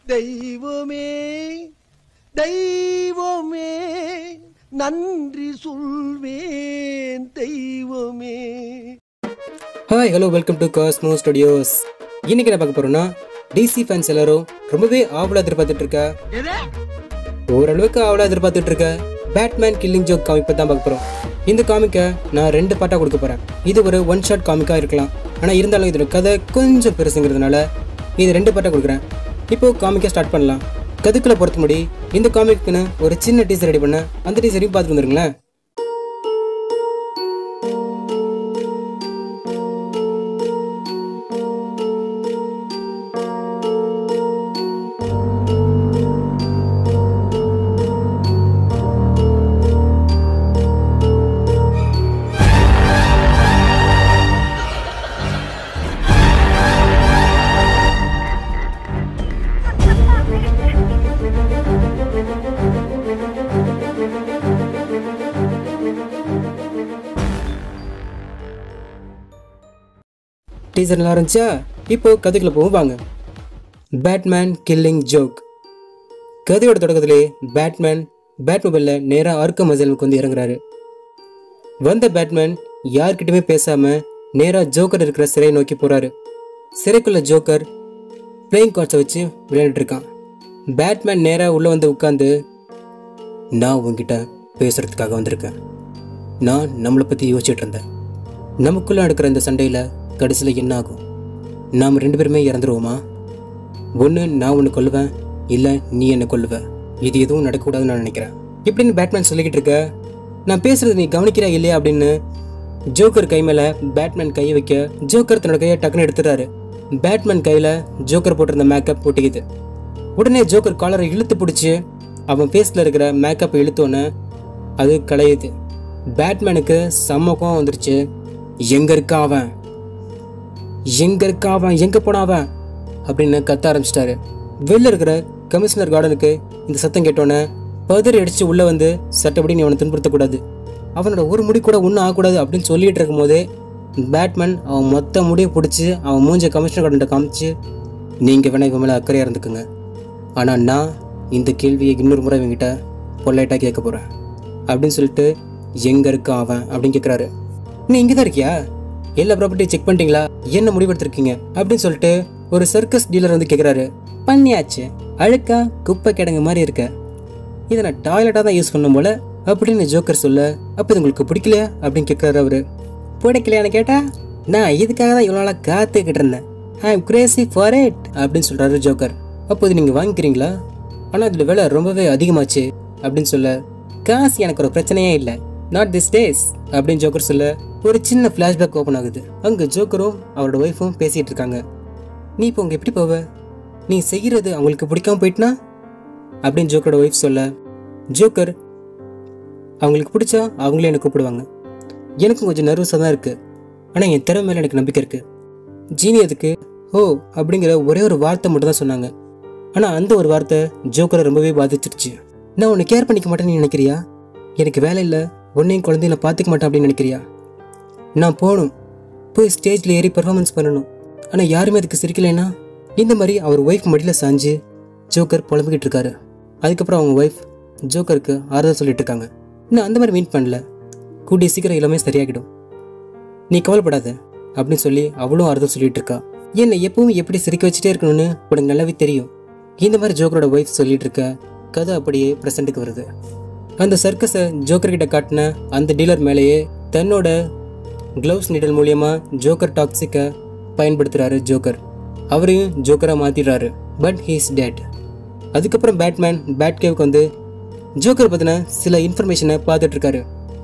தெய்வமே தெய்வமே நன்றி சொல்வேன் தெய்வமே hi hello welcome to Cosmo Studios இன்னைக்கு என்ன பார்க்க போறோம்னா டிசி ஃபேன்ஸ் எல்லாரும் ரொம்பவே ஆவலா எதிர்பார்த்துட்டு இருக்க ஓரளவுக்கு ஆவலா எதிர்பார்த்துட்டு இருக்க பேட்மேன் கில்லிங் ஜோக் காமிக் தான் பார்க்க போறோம் இந்த காமிக்கை நான் ரெண்டு பாட்டா கொடுக்க போறேன் இது ஒரு ஒன் ஷாட் காமிக்கா இருக்கலாம் ஆனா இருந்தாலும் இதோட கதை கொஞ்சம் பெருசுங்கிறதுனால இது ரெண்டு பாட்டா கொடுக்குறேன் இப்போ காமிக்கை ஸ்டார்ட் பண்ணலாம் கதுக்குள்ள பொறுத்த முடி இந்த காமிக்குன்னு ஒரு சின்ன டீசர் ரெடி பண்ண அந்த டீசரையும் பார்த்துட்டு வந்துருங்களேன் டீசர் நல்லா இருந்துச்சா இப்போ கதைக்குள்ள போவோம் வாங்க பேட்மேன் கில்லிங் ஜோக் கதையோட தொடக்கத்திலே பேட்மேன் பேட்மொபைலில் நேராக அர்க்க மசலுக்கு வந்து இறங்குறாரு வந்த பேட்மேன் யார்கிட்டயுமே பேசாம நேராக ஜோக்கர் இருக்கிற சிறையை நோக்கி போறாரு சிறைக்குள்ள ஜோக்கர் பிளேயிங் கார்ட்ஸை வச்சு விளையாடிட்டு இருக்கான் பேட்மேன் நேராக உள்ள வந்து உட்காந்து நான் உங்ககிட்ட பேசுறதுக்காக வந்திருக்கேன் நான் நம்மளை பற்றி யோசிச்சுட்டு இருந்தேன் நமக்குள்ள நடக்கிற இந்த சண்டையில் கடைசியில் என்ன ஆகும் நாம் ரெண்டு பேருமே இறந்துருவோமா ஒன்று நான் உன்னை கொல்லுவேன் இல்லை நீ என்னை கொல்லுவ இது எதுவும் நடக்கக்கூடாதுன்னு நான் நினைக்கிறேன் இப்படின்னு பேட்மேன் சொல்லிக்கிட்டு இருக்க நான் பேசுறது நீ கவனிக்கிறா இல்லையா அப்படின்னு ஜோக்கர் கை மேலே பேட்மேன் கையை வைக்க ஜோக்கர் தன்னோட கையை டக்குன்னு எடுத்துறாரு பேட்மேன் கையில் ஜோக்கர் போட்டிருந்த மேக்கப் ஒட்டிக்குது உடனே ஜோக்கர் காலரை இழுத்து பிடிச்சி அவன் ஃபேஸில் இருக்கிற மேக்கப்பை இழுத்தோன்னே அது களையுது பேட்மேனுக்கு செம்ம கோவம் வந்துருச்சு எங்க இருக்கா அவன் எங்க இருக்கா அவன் எங்க போனா அவன் அப்படின்னு கத்த ஆரம்பிச்சிட்டாரு வெளில இருக்கிற கமிஷனர் கார்டனுக்கு இந்த சத்தம் கேட்டோன்னே பதறி அடிச்சு உள்ள வந்து சட்டப்படி நீ அவனை துன்புறுத்தக்கூடாது அவனோட ஒரு முடி கூட ஒன்றும் ஆகக்கூடாது அப்படின்னு சொல்லிட்டு இருக்கும்போதே பேட்மேன் அவன் மொத்த முடியை பிடிச்சி அவன் மூஞ்ச கமிஷனர் கார்டன்ட்ட காமிச்சு நீங்கள் வேணா இவன் மேலே அக்கறையாக இருந்துக்குங்க ஆனால் நான் இந்த கேள்வியை இன்னொரு முறை இவங்கிட்ட பொல்லைட்டாக கேட்க போகிறேன் அப்படின்னு சொல்லிட்டு எங்கே இருக்கான் அவன் அப்படின்னு கேட்குறாரு நீ இங்கே தான் இருக்கியா எல்லா ப்ராப்பர்ட்டியும் செக் பண்ணிட்டீங்களா என்ன முடிவெடுத்திருக்கீங்க அப்படின்னு சொல்லிட்டு ஒரு சர்க்கஸ் டீலர் வந்து கேட்குறாரு பண்ணியாச்சு அழுக்கா குப்பை கிடங்கு மாதிரி இருக்க இதை நான் டாய்லெட்டாக தான் யூஸ் பண்ணும் போல அப்படின்னு ஜோக்கர் சொல்ல அப்போ இது உங்களுக்கு பிடிக்கலையா அப்படின்னு கேட்குறாரு அவரு பிடிக்கலையான்னு கேட்டா நான் இதுக்காக தான் இவ்வளோ நாளாக காத்துக்கிட்டு இருந்தேன் I am crazy for it அப்படின்னு சொல்கிறாரு ஜோக்கர் அப்போ இது நீங்கள் வாங்கிக்கிறீங்களா ஆனால் இதில் விலை ரொம்பவே அதிகமாச்சு அப்படின்னு சொல்ல காசு எனக்கு ஒரு பிரச்சனையே இல்லை நாட் திஸ் டேஸ் அப்படின்னு ஜோக்கர் சொல்ல ஒரு சின்ன ஃப்ளாஷ்பேக் ஓப்பன் ஆகுது அங்கே ஜோக்கரும் அவரோட ஒய்ஃபும் பேசிகிட்டு இருக்காங்க நீ இப்போ உங்க எப்படி போவ நீ செய்கிறது அவங்களுக்கு பிடிக்காம போயிட்டுனா அப்படின்னு ஜோக்கரோட ஒய்ஃப் சொல்ல ஜோக்கர் அவங்களுக்கு பிடிச்சா அவங்களே என்னை கூப்பிடுவாங்க எனக்கும் கொஞ்சம் நர்வஸாக தான் இருக்குது ஆனால் என் திறமை மேலே எனக்கு நம்பிக்கை இருக்குது ஜீனி அதுக்கு ஓ அப்படிங்கிற ஒரே ஒரு வார்த்தை மட்டும் தான் சொன்னாங்க ஆனால் அந்த ஒரு வார்த்தை ஜோக்கரை ரொம்பவே பாதிச்சிருச்சு நான் உன்னை கேர் பண்ணிக்க மாட்டேன்னு நினைக்கிறியா எனக்கு வேலை இல்லை உன்னையும் குழந்தையும் நான் பார்த்துக்க மாட்டேன் அப்படின்னு நினைக்கிறியா நான் போகணும் போய் ஸ்டேஜில் ஏறி பெர்ஃபார்மன்ஸ் பண்ணணும் ஆனால் யாருமே அதுக்கு சிரிக்கலைன்னா இந்த மாதிரி அவர் ஒய்ஃப் மடியில் சாஞ்சு ஜோக்கர் புலம்பிக்கிட்டு இருக்காரு அதுக்கப்புறம் அவங்க ஒய்ஃப் ஜோக்கருக்கு ஆறுதல் சொல்லிட்டு இருக்காங்க நான் அந்த மாதிரி மீட் பண்ணல கூடிய சீக்கிரம் எல்லாமே சரியாகிடும் நீ கவலைப்படாத அப்படின்னு சொல்லி அவளும் ஆறுதல் சொல்லிட்டு இருக்கா என்னை எப்பவும் எப்படி சிரிக்க வச்சுட்டே இருக்கணும்னு உனக்கு நல்லாவே தெரியும் இந்த மாதிரி ஜோக்கரோட ஒய்ஃப் சொல்லிட்டு இருக்க கதை அப்படியே ப்ரெசண்ட்டுக்கு வருது அந்த சர்க்கஸை ஜோக்கர் கிட்ட காட்டின அந்த டீலர் மேலேயே தன்னோட க்ளவுஸ் நீடல் மூலியமா ஜோக்கர் டாக்ஸிக்கை பயன்படுத்துறாரு ஜோக்கர் அவரையும் ஜோக்கராக மாத்திடுறாரு பட் ஹீஸ் டேட் அதுக்கப்புறம் பேட்மேன் பேட் கேவுக்கு வந்து ஜோக்கர் பற்றின சில இன்ஃபர்மேஷனை பார்த்துட்டு இருக்காரு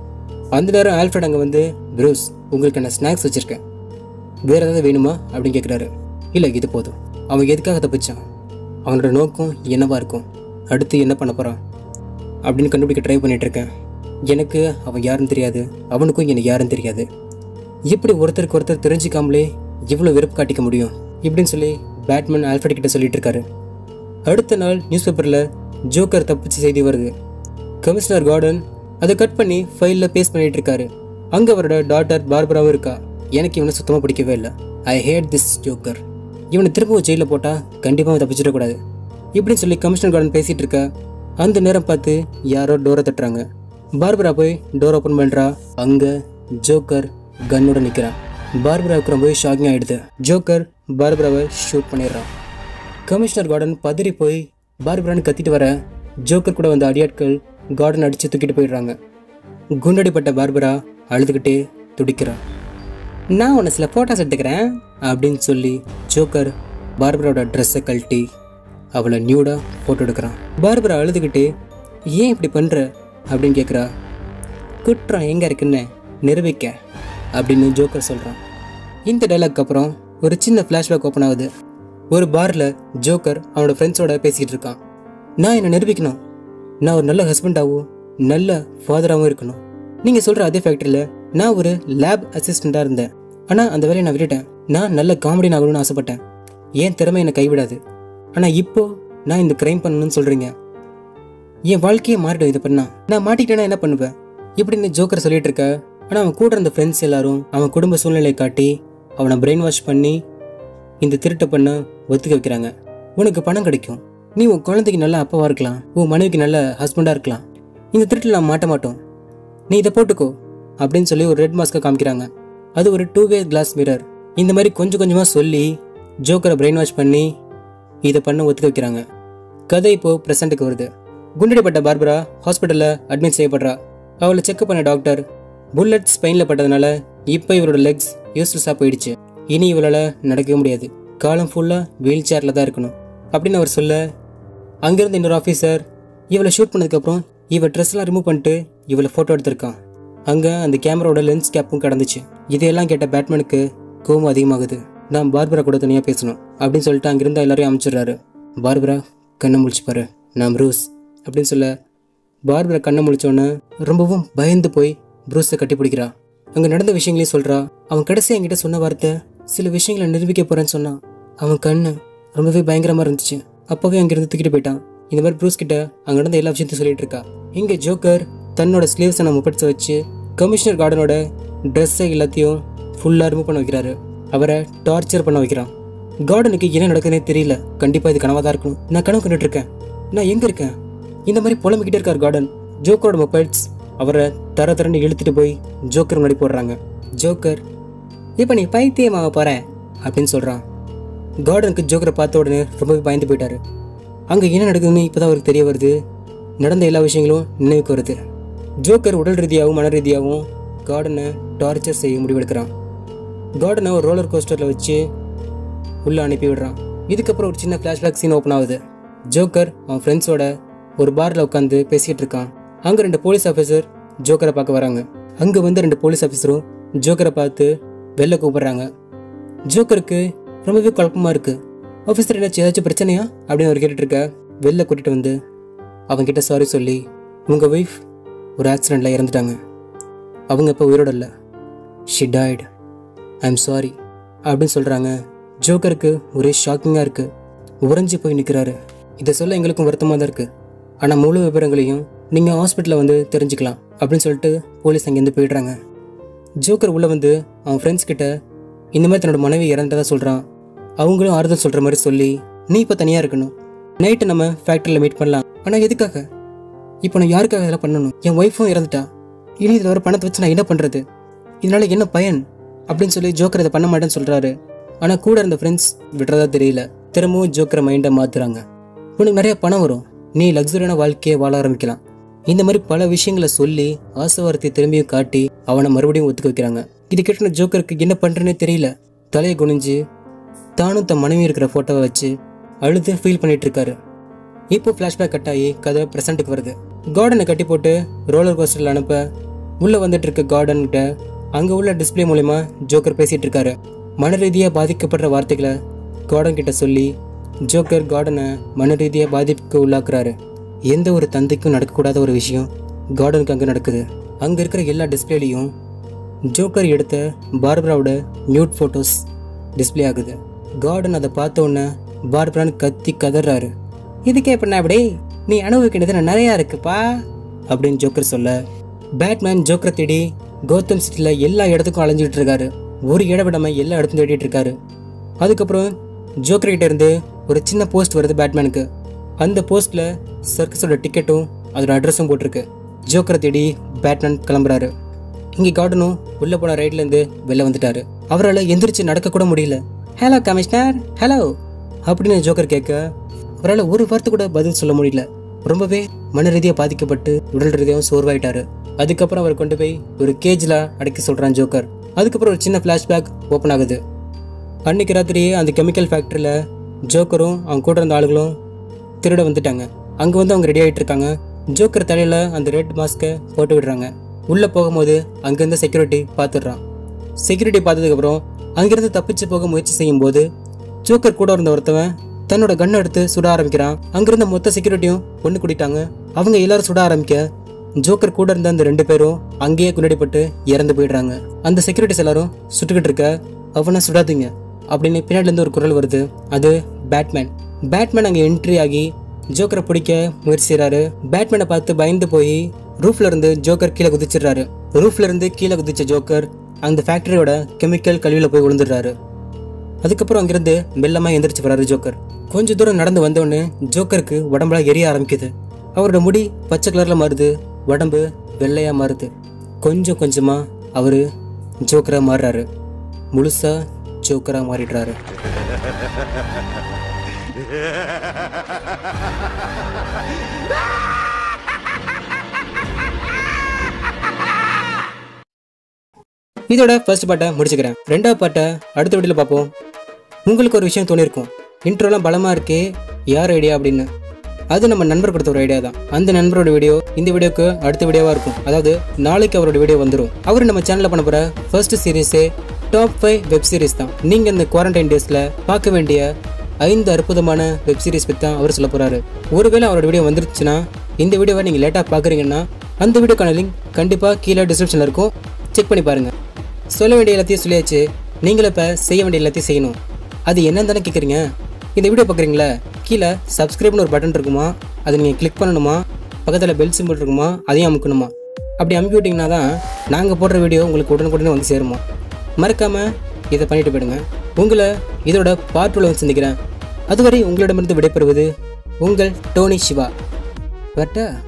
அந்த நேரம் ஆல்ஃப்ரட் அங்கே வந்து ப்ரூஸ் உங்களுக்கு நான் ஸ்நாக்ஸ் வச்சுருக்கேன் வேறு ஏதாவது வேணுமா அப்படின்னு கேட்குறாரு இல்லை இது போதும் அவன் எதுக்காக தப்பிச்சான் அவனோட நோக்கம் என்னவா இருக்கும் அடுத்து என்ன பண்ண போகிறான் அப்படின்னு கண்டுபிடிக்க ட்ரை பண்ணிட்டு இருக்கேன் எனக்கு அவன் யாருன்னு தெரியாது அவனுக்கும் எனக்கு யாருன்னு தெரியாது எப்படி ஒருத்தருக்கு ஒருத்தர் தெரிஞ்சுக்காமலே இவ்வளோ வெறுப்பு காட்டிக்க முடியும் இப்படின்னு சொல்லி பேட்மேன் ஆல்ஃபர்ட் கிட்ட சொல்லிட்டு இருக்காரு அடுத்த நாள் நியூஸ் பேப்பரில் ஜோக்கர் தப்பிச்சு செய்தி வருது கமிஷனர் கார்டன் அதை கட் பண்ணி ஃபைலில் பேஸ்ட் பண்ணிட்டு இருக்காரு அங்கே அவரோட டாட்டர் பார்பராவும் இருக்கா எனக்கு இவனை சுத்தமாக பிடிக்கவே இல்லை ஐ ஹேட் திஸ் ஜோக்கர் இவனை திரும்பவும் ஜெயிலில் போட்டால் கண்டிப்பாக தப்பிச்சிடக்கூடாது இப்படின்னு சொல்லி கமிஷனர் கார்டன் பேசிட்டு இருக்க அந்த நேரம் பார்த்து யாரோ டோரை தட்டுறாங்க பார்பரா போய் டோர் ஓப்பன் பண்றா அங்க ஜோக்கர் கன்னோட நிக்கிறான் பார்பராவுக்கு ரொம்பவே ஷாக்கிங் ஆயிடுது ஜோக்கர் பார்பராவை ஷூட் பண்ணிடுறான் கமிஷனர் கார்டன் பதறி போய் பார்பரான்னு கத்திட்டு வர ஜோக்கர் கூட வந்த அடியாட்கள் கார்டன் அடிச்சு தூக்கிட்டு போயிடுறாங்க குண்டடிப்பட்ட பார்பரா அழுதுகிட்டே துடிக்கிறான் நான் உன்னை சில ஃபோட்டோஸ் எடுத்துக்கிறேன் அப்படின்னு சொல்லி ஜோக்கர் பார்பராவோட ட்ரெஸ்ஸை கழட்டி அவளை நியூடாக ஃபோட்டோ எடுக்கிறான் பார்பரா அழுதுகிட்டு ஏன் இப்படி பண்ணுற அப்படின்னு கேட்குறா குற்றம் எங்கே இருக்குன்னு நிரூபிக்க அப்படின்னு ஜோக்கர் சொல்கிறான் இந்த டைலாக் அப்புறம் ஒரு சின்ன ஃப்ளாஷ்பேக் ஓப்பன் ஆகுது ஒரு பாரில் ஜோக்கர் அவனோட ஃப்ரெண்ட்ஸோட பேசிக்கிட்டு இருக்கான் நான் என்னை நிரூபிக்கணும் நான் ஒரு நல்ல ஹஸ்பண்டாகவும் நல்ல ஃபாதராகவும் இருக்கணும் நீங்கள் சொல்கிற அதே ஃபேக்ட்ரியில் நான் ஒரு லேப் அசிஸ்டண்ட்டாக இருந்தேன் ஆனால் அந்த வேலையை நான் விட்டுட்டேன் நான் நல்ல காமெடி ஆகணும்னு ஆசைப்பட்டேன் ஏன் திறமை என்னை கைவிடாது ஆனால் இப்போ நான் இந்த க்ரைம் பண்ணணும்னு சொல்கிறீங்க என் வாழ்க்கையே மாறிடும் இது பண்ணா நான் மாட்டிக்கிட்டேன்னா என்ன பண்ணுவேன் இப்படின்னு ஜோக்கர் சொல்லிட்டு இருக்க ஆனால் அவன் கூட இருந்த ஃப்ரெண்ட்ஸ் எல்லாரும் அவன் குடும்ப சூழ்நிலையை காட்டி அவனை பிரெயின் வாஷ் பண்ணி இந்த திருட்டை பண்ண ஒத்துக்க வைக்கிறாங்க உனக்கு பணம் கிடைக்கும் நீ உன் குழந்தைக்கு நல்ல அப்பாவா இருக்கலாம் உன் மனைவிக்கு நல்ல ஹஸ்பண்டா இருக்கலாம் இந்த திருட்டில் நான் மாட்ட மாட்டோம் நீ இதை போட்டுக்கோ அப்படின்னு சொல்லி ஒரு ரெட் மாஸ்க்கை காமிக்கிறாங்க அது ஒரு டூ வே கிளாஸ் மிரர் இந்த மாதிரி கொஞ்சம் கொஞ்சமாக சொல்லி ஜோக்கரை பிரெயின் வாஷ் பண்ணி இதை பண்ண ஒத்துக்க வைக்கிறாங்க கதை இப்போ ப்ரெசண்ட்டுக்கு வருது குண்டடிப்பட்ட பார்பரா ஹாஸ்பிட்டலில் அட்மிட் செய்யப்படுறா அவளை செக்அப் பண்ண டாக்டர் புல்லட் ஸ்பெயினில் பட்டதுனால இப்போ இவரோட லெக்ஸ் யூஸ்லெஸ்ஸாக போயிடுச்சு இனி இவளால் நடக்கவே முடியாது காலம் ஃபுல்லாக வீல் சேரில் தான் இருக்கணும் அப்படின்னு அவர் சொல்ல அங்கேருந்து இன்னொரு ஆஃபீஸர் இவளை ஷூட் பண்ணதுக்கப்புறம் இவ ட்ரெஸ்லாம் ரிமூவ் பண்ணிட்டு இவளை ஃபோட்டோ எடுத்திருக்கான் அங்கே அந்த கேமராவோட லென்ஸ் கேப்பும் கிடந்துச்சு இதையெல்லாம் கேட்ட பேட்மேனுக்கு கோவம் அதிகமாகுது நான் பார்பரா கூட தனியாக பேசணும் அப்படின்னு சொல்லிட்டு அங்கிருந்த எல்லாரையும் அமைச்சிடுறாரு பார்பரா கண்ணை முழிச்சு பாரு நான் ப்ரூஸ் அப்படின்னு சொல்ல பார்பரா கண்ணை முழிச்சோன்னே ரொம்பவும் பயந்து போய் ப்ரூஸை கட்டி பிடிக்கிறா அங்கே நடந்த விஷயங்களையும் சொல்கிறா அவன் கடைசி என்கிட்ட சொன்ன வார்த்தை சில விஷயங்களை நிரூபிக்க போகிறேன்னு சொன்னான் அவன் கண்ணு ரொம்பவே பயங்கரமாக இருந்துச்சு அப்போவே அங்கேருந்து தூக்கிட்டு போயிட்டான் இந்த மாதிரி ப்ரூஸ் கிட்ட அங்கே நடந்த எல்லா விஷயத்தையும் சொல்லிட்டு இருக்கா இங்கே ஜோக்கர் தன்னோட ஸ்லீவ்ஸை நம்ம முப்படிச்சு வச்சு கமிஷனர் கார்டனோட ட்ரெஸ்ஸை எல்லாத்தையும் ஃபுல்லாக ரிமூவ் பண்ண வைக்கிறாரு அவரை டார்ச்சர் பண்ண வைக்கிறான் கார்டனுக்கு என்ன நடக்குதுன்னே தெரியல கண்டிப்பாக இது கனவாக தான் இருக்கணும் நான் கனவு கண்டுட்டு இருக்கேன் நான் எங்கே இருக்கேன் இந்த மாதிரி புலம்பிக்கிட்டே இருக்கார் கார்டன் ஜோக்கரோட மொபைல்ஸ் அவரை தர தரன்னு இழுத்துட்டு போய் ஜோக்கர் முன்னாடி போடுறாங்க ஜோக்கர் இப்போ நீ பைத்தியமாக போற அப்படின்னு சொல்கிறான் கார்டனுக்கு ஜோக்கரை பார்த்த உடனே ரொம்பவே பயந்து போயிட்டாரு அங்கே என்ன நடக்குதுன்னு இப்போ தான் அவருக்கு தெரிய வருது நடந்த எல்லா விஷயங்களும் நினைவுக்கு வருது ஜோக்கர் உடல் ரீதியாகவும் மன ரீதியாகவும் கார்டனை டார்ச்சர் செய்ய முடிவெடுக்கிறான் கார்டனை ஒரு ரோலர் கோஸ்டரில் வச்சு உள்ளே அனுப்பி விடுறான் இதுக்கப்புறம் ஒரு சின்ன ஃப்ளாஷ்பேக் சீன் ஓப்பன் ஆகுது ஜோக்கர் அவன் ஃப்ரெண்ட்ஸோட ஒரு பாரில் உட்காந்து பேசிகிட்டு இருக்கான் அங்கே ரெண்டு போலீஸ் ஆஃபீஸர் ஜோக்கரை பார்க்க வராங்க அங்கே வந்து ரெண்டு போலீஸ் ஆஃபீஸரும் ஜோக்கரை பார்த்து வெளில கூப்பிடுறாங்க ஜோக்கருக்கு ரொம்பவே குழப்பமா இருக்கு ஆஃபீஸர் என்னாச்சு ஏதாச்சும் பிரச்சனையா அப்படின்னு அவர் கேட்டுட்டு இருக்க வெளில கூட்டிட்டு வந்து அவன்கிட்ட சாரி சொல்லி உங்கள் ஒய்ஃப் ஒரு ஆக்சிடெண்ட்டில் இறந்துட்டாங்க அவங்க இப்போ உயிரோட இல்லை she died I am sorry அப்படின்னு சொல்கிறாங்க ஜோக்கருக்கு ஒரே ஷாக்கிங்காக இருக்குது உறைஞ்சி போய் நிற்கிறாரு இதை சொல்ல எங்களுக்கும் வருத்தமாக தான் இருக்குது ஆனால் முழு விவரங்களையும் நீங்கள் ஹாஸ்பிட்டலில் வந்து தெரிஞ்சுக்கலாம் அப்படின்னு சொல்லிட்டு போலீஸ் அங்கேருந்து போயிடுறாங்க ஜோக்கர் உள்ளே வந்து அவன் ஃப்ரெண்ட்ஸ் கிட்ட இந்த மாதிரி தன்னோட மனைவி இறந்ததா சொல்கிறான் அவங்களும் ஆறுதல் சொல்கிற மாதிரி சொல்லி நீ இப்போ தனியாக இருக்கணும் நைட்டு நம்ம ஃபேக்ட்ரியில் மீட் பண்ணலாம் ஆனால் எதுக்காக இப்போ நான் யாருக்காக இதெல்லாம் பண்ணணும் என் ஒய்ஃபும் இறந்துட்டா இனி இதில் வர பணத்தை வச்சு நான் என்ன பண்ணுறது இதனால என்ன பயன் அப்படின்னு சொல்லி ஜோக்கர் இதை பண்ண மாட்டேன்னு சொல்கிறாரு ஆனால் கூட இருந்த ஃப்ரெண்ட்ஸ் விடுறதா தெரியல திரும்பவும் ஜோக்கரை மைண்டை மாற்றுறாங்க உனக்கு நிறைய பணம் வரும் நீ லக்ஸுரியான வாழ்க்கையை வாழ ஆரம்பிக்கலாம் இந்த மாதிரி பல விஷயங்களை சொல்லி ஆசவாரத்தை திரும்பியும் காட்டி அவனை மறுபடியும் ஒத்துக்க வைக்கிறாங்க இது கேட்ட ஜோக்கருக்கு என்ன பண்ணுறேன்னே தெரியல தலையை குனிஞ்சு தானும் தன் மனைவி இருக்கிற ஃபோட்டோவை வச்சு அழுது ஃபீல் பண்ணிட்டு இருக்காரு இப்போ ஃப்ளாஷ்பேக் கட் ஆகி கதை ப்ரெசண்ட்டுக்கு வருது கார்டனை கட்டி போட்டு ரோலர் கோஸ்டரில் அனுப்ப உள்ளே வந்துட்டு இருக்க கார்டன்கிட்ட அங்கே உள்ள டிஸ்ப்ளே மூலயமா ஜோக்கர் பேசிட்டு இருக்காரு மன ரீதியாக பாதிக்கப்படுற வார்த்தைகளை கார்டன் கிட்ட சொல்லி ஜோக்கர் கார்டனை மன ரீதியாக பாதிப்புக்கு உள்ளாக்குறாரு எந்த ஒரு தந்தைக்கும் நடக்கக்கூடாத ஒரு விஷயம் கார்டனுக்கு அங்கே நடக்குது அங்கே இருக்கிற எல்லா டிஸ்பிளேலையும் ஜோக்கர் எடுத்த பார்பராவோட நியூட் ஃபோட்டோஸ் டிஸ்ப்ளே ஆகுது கார்டன் அதை பார்த்த உடனே பார்பரான்னு கத்தி கதறாரு இதுக்கே பண்ண அப்படி நீ அனுபவிக்க வேண்டியது நிறையா இருக்குப்பா அப்படின்னு ஜோக்கர் சொல்ல பேட்மேன் ஜோக்கரை தேடி கௌதம் சிட்டியில் எல்லா இடத்துக்கும் அலைஞ்சிட்டு இருக்காரு ஒரு இடம் விடாம எல்லா இடத்துக்கும் தேடிட்டு இருக்காரு அதுக்கப்புறம் ஜோக்கர் கிட்ட இருந்து ஒரு சின்ன போஸ்ட் வருது பேட்மேனுக்கு அந்த போஸ்ட்ல சர்க்கஸோட டிக்கெட்டும் அதோட அட்ரஸும் போட்டிருக்கு ஜோக்கரை தேடி பேட்மேன் கிளம்புறாரு இங்கே கார்டனும் உள்ளே போன ரைட்லேருந்து வெளில வந்துட்டாரு அவரால் எந்திரிச்சு நடக்க கூட முடியல ஹலோ கமிஷனர் ஹலோ அப்படின்னு ஜோக்கர் கேட்க அவரால் ஒரு வார்த்தை கூட பதில் சொல்ல முடியல ரொம்பவே மன ரீதியாக பாதிக்கப்பட்டு உடல் ரீதியாகவும் சோர்வாயிட்டாரு அதுக்கப்புறம் அவர் கொண்டு போய் ஒரு கேஜில் அடைக்க சொல்கிறான் ஜோக்கர் அதுக்கப்புறம் ஒரு சின்ன ஃப்ளாஷ்பேக் ஓப்பன் ஆகுது அன்னைக்கு ராத்திரியே அந்த கெமிக்கல் ஃபேக்ட்ரியில் ஜோக்கரும் அவங்க கூட இருந்த ஆளுகளும் திருட வந்துட்டாங்க அங்கே வந்து அவங்க ரெடி ஆகிட்டு இருக்காங்க ஜோக்கர் தலையில் அந்த ரெட் மாஸ்க்கை போட்டு விடுறாங்க உள்ளே போகும்போது அங்கேருந்து செக்யூரிட்டி பார்த்துடுறான் செக்யூரிட்டி பார்த்ததுக்கப்புறம் அங்கேருந்து தப்பிச்சு போக முயற்சி செய்யும்போது ஜோக்கர் கூட இருந்த ஒருத்தவன் தன்னோட கண்ணை எடுத்து சுட ஆரம்பிக்கிறான் அங்கிருந்த மொத்த செக்யூரிட்டியும் ஒன்று கூட்டிட்டாங்க அவங்க எல்லாரும் சுட ஆரம்பிக்க ஜோக்கர் கூட இருந்த அந்த ரெண்டு பேரும் அங்கேயே குண்டடிப்பட்டு இறந்து போயிடுறாங்க அந்த செக்யூரிட்டிஸ் எல்லாரும் சுட்டுக்கிட்டு இருக்க அவனை சுடாதீங்க அப்படின்னு பின்னாடில இருந்து ஒரு குரல் வருது அது பேட்மேன் பேட்மேன் அங்கே என்ட்ரி ஆகி ஜோக்கரை பிடிக்க முயற்சி செய்றாரு பேட்மேனை பார்த்து பயந்து போய் ரூஃப்ல இருந்து ஜோக்கர் கீழே குதிச்சிடுறாரு ரூஃப்ல இருந்து கீழே குதிச்ச ஜோக்கர் அந்த ஃபேக்டரியோட கெமிக்கல் கழிவுல போய் விழுந்துடுறாரு அதுக்கப்புறம் அங்கிருந்து மெல்லமா எந்திரிச்சு வராரு ஜோக்கர் கொஞ்ச தூரம் நடந்து வந்தோடனே ஜோக்கருக்கு உடம்புல எரிய ஆரம்பிக்குது அவரோட முடி பச்சை கலர்ல மாறுது உடம்பு வெள்ளையா மாறுது கொஞ்சம் கொஞ்சமா அவரு ஜோக்கரா மாறுறாரு முழுசா ஜோக்கரா மாறிடுறாரு இதோட ஃபர்ஸ்ட் பாட்டை முடிச்சுக்கிறேன் ரெண்டாவது பாட்டை அடுத்த வீடியோவில் பார்ப்போம் உங்களுக்கு ஒரு விஷயம் தோணிருக்கும் இன்ட்ரோலாம் பலமாக இருக்கே யார் ஐடியா அப்படின்னு அது நம்ம நண்பர் கொடுத்த ஒரு ஐடியா தான் அந்த நண்பரோட வீடியோ இந்த வீடியோக்கு அடுத்த வீடியோவாக இருக்கும் அதாவது நாளைக்கு அவரோட வீடியோ வந்துடும் அவர் நம்ம சேனலில் பண்ண போகிற ஃபர்ஸ்ட் சீரீஸே டாப் ஃபைவ் வெப் சீரிஸ் தான் நீங்கள் இந்த குவாரண்டைன் டேஸில் பார்க்க வேண்டிய ஐந்து அற்புதமான வெப் சீரிஸ் பற்றி தான் அவர் சொல்ல போகிறாரு ஒருவேளை அவரோட வீடியோ வந்துருச்சுன்னா இந்த வீடியோவை நீங்கள் லேட்டாக பார்க்குறீங்கன்னா அந்த வீடியோக்கான லிங்க் கண்டிப்பாக கீழே டிஸ்கிரிப்ஷனில் இருக்கும் செக் பண்ணி பாருங்கள் சொல்ல வேண்டிய எல்லாத்தையும் சொல்லியாச்சு நீங்களும் இப்போ செய்ய வேண்டிய எல்லாத்தையும் செய்யணும் அது என்னன்னு தானே கேட்குறீங்க இந்த வீடியோ பார்க்குறீங்களா கீழே சப்ஸ்கிரைப்னு ஒரு பட்டன் இருக்குமா அதை நீங்கள் கிளிக் பண்ணணுமா பக்கத்தில் பெல் சிம்பிள் இருக்குமா அதையும் அமுக்கணுமா அப்படி அமுக்கி விட்டிங்கன்னா தான் நாங்கள் போடுற வீடியோ உங்களுக்கு உடனுக்குடனே வந்து சேருமா மறக்காமல் இதை பண்ணிட்டு போயிடுங்க உங்களை இதோட பார்ட் டூவில் வந்து சந்திக்கிறேன் அதுவரை உங்களிடமிருந்து விடைபெறுவது உங்கள் டோனி சிவா வரட்டா